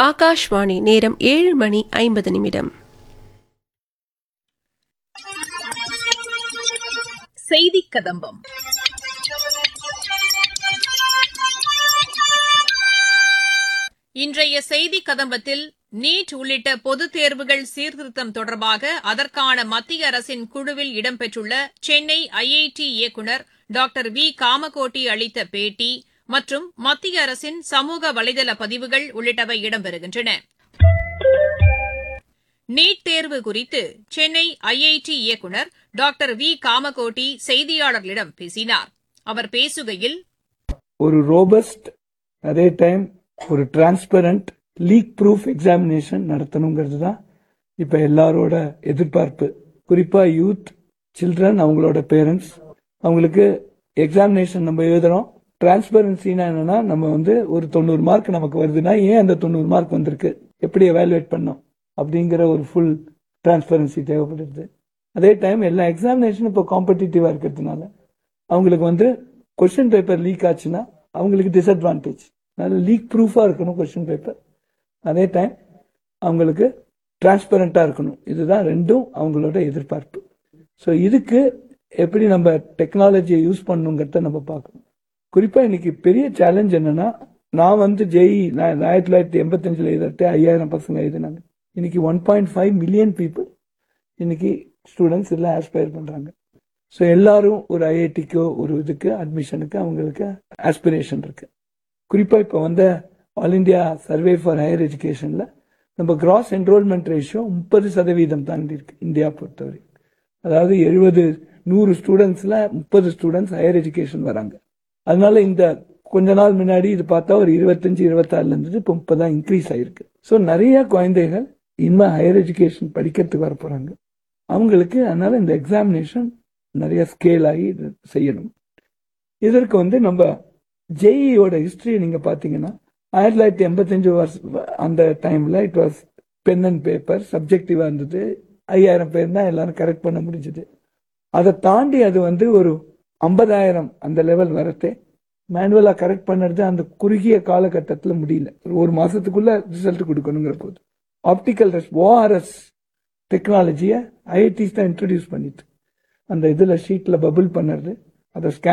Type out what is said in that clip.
ஆகாஷ்வாணி நேரம் ஏழு மணி ஐம்பது நிமிடம் செய்திக் கதம்பம் இன்றைய செய்திக் கதம்பத்தில் நீட் உள்ளிட்ட பொதுத் தேர்வுகள் சீர்திருத்தம் தொடர்பாக அதற்கான மத்திய அரசின் குழுவில் இடம்பெற்றுள்ள சென்னை ஐஐடி இயக்குநர் டாக்டர் வி காமகோட்டி அளித்த பேட்டி மற்றும் மத்திய அரசின் சமூக வலைதள பதிவுகள் உள்ளிட்டவை இடம்பெறுகின்றன நீட் தேர்வு குறித்து சென்னை ஐஐடி இயக்குநர் டாக்டர் வி காமகோட்டி செய்தியாளர்களிடம் பேசினார் அவர் பேசுகையில் ஒரு ரோபஸ்ட் அதே டைம் ஒரு டிரான்ஸ்பரண்ட் லீக் ப்ரூஃப் எக்ஸாமினேஷன் நடத்தணுங்கிறது தான் இப்போ எல்லாரோட எதிர்பார்ப்பு குறிப்பாக யூத் சில்ட்ரன் அவங்களோட பேரண்ட்ஸ் அவங்களுக்கு எக்ஸாமினேஷன் நம்ம எழுதுறோம் டிரான்ஸ்பரன்சினா என்னன்னா நம்ம வந்து ஒரு தொண்ணூறு மார்க் நமக்கு வருதுன்னா ஏன் அந்த தொண்ணூறு மார்க் வந்திருக்கு எப்படி எவாலுவேட் பண்ணோம் அப்படிங்கிற ஒரு ஃபுல் டிரான்ஸ்பரன்சி தேவைப்படுது அதே டைம் எல்லா எக்ஸாமினேஷனும் இப்போ காம்படிட்டிவாக இருக்கிறதுனால அவங்களுக்கு வந்து கொஸ்டின் பேப்பர் லீக் ஆச்சுன்னா அவங்களுக்கு டிஸ்அட்வான்டேஜ் அதனால லீக் ப்ரூஃபாக இருக்கணும் கொஸ்டின் பேப்பர் அதே டைம் அவங்களுக்கு டிரான்ஸ்பரண்ட்டாக இருக்கணும் இதுதான் ரெண்டும் அவங்களோட எதிர்பார்ப்பு ஸோ இதுக்கு எப்படி நம்ம டெக்னாலஜியை யூஸ் பண்ணணுங்கிறத நம்ம பார்க்கணும் குறிப்பாக இன்னைக்கு பெரிய சேலஞ்ச் என்னன்னா நான் வந்து ஜெய் நான் ஆயிரத்தி தொள்ளாயிரத்தி எண்பத்தஞ்சில் எழுதிட்டு ஐயாயிரம் பசங்க எழுதினாங்க இன்னைக்கு one point five million people இன்னைக்கு ஸ்டூடெண்ட்ஸ் எல்லாம் ஆஸ்பயர் பண்ணுறாங்க ஸோ எல்லாரும் ஒரு ஐஐடிக்கோ ஒரு இதுக்கு அட்மிஷனுக்கு அவங்களுக்கு ஆஸ்பிரேஷன் இருக்கு குறிப்பாக இப்போ வந்த all India survey for higher எஜுகேஷனில் நம்ம கிராஸ் என்ரோல்மெண்ட் ரேஷியோ முப்பது சதவீதம் தாண்டி இருக்கு இந்தியா பொறுத்தவரை அதாவது எழுபது நூறு ஸ்டூடெண்ட்ஸில் முப்பது ஸ்டூடெண்ட்ஸ் ஹையர் எஜுகேஷன் வராங்க அதனால இந்த கொஞ்ச நாள் முன்னாடி இது பார்த்தா ஒரு இருபத்தஞ்சு இருபத்தாறுல இருந்தது இப்போ முப்பதா இன்க்ரீஸ் ஆயிருக்கு ஸோ நிறைய குழந்தைகள் இனிமே ஹையர் எஜுகேஷன் படிக்கிறதுக்கு வர போறாங்க அவங்களுக்கு அதனால இந்த எக்ஸாமினேஷன் நிறைய ஸ்கேல் ஆகி இது செய்யணும் இதற்கு வந்து நம்ம ஜேஇயோட ஹிஸ்டரி நீங்க பாத்தீங்கன்னா ஆயிரத்தி தொள்ளாயிரத்தி எண்பத்தஞ்சு வருஷம் அந்த டைம்ல it was pen and paper சப்ஜெக்டிவா இருந்தது ஐயாயிரம் பேர் தான் எல்லாரும் கரெக்ட் பண்ண முடிஞ்சது அதை தாண்டி அது வந்து ஒரு ஐம்பதாயிரம் அந்த லெவல் வரத்தே மேனுவலா கரெக்ட் பண்ணுறது அந்த குறுகிய காலகட்டத்தில் முடியல ஒரு ஒரு மாசத்துக்குள்ள ரிசல்ட் கொடுக்கணுங்கிற போது ஆப்டிக்கல் ஓஆர்எஸ் டெக்னாலஜியை ஐஐடிஸ் தான் இன்ட்ரடியூஸ் பண்ணிட்டு அந்த இதில் ஷீட்டில் பபுள் பண்ணுறது அதை ஸ்கேன்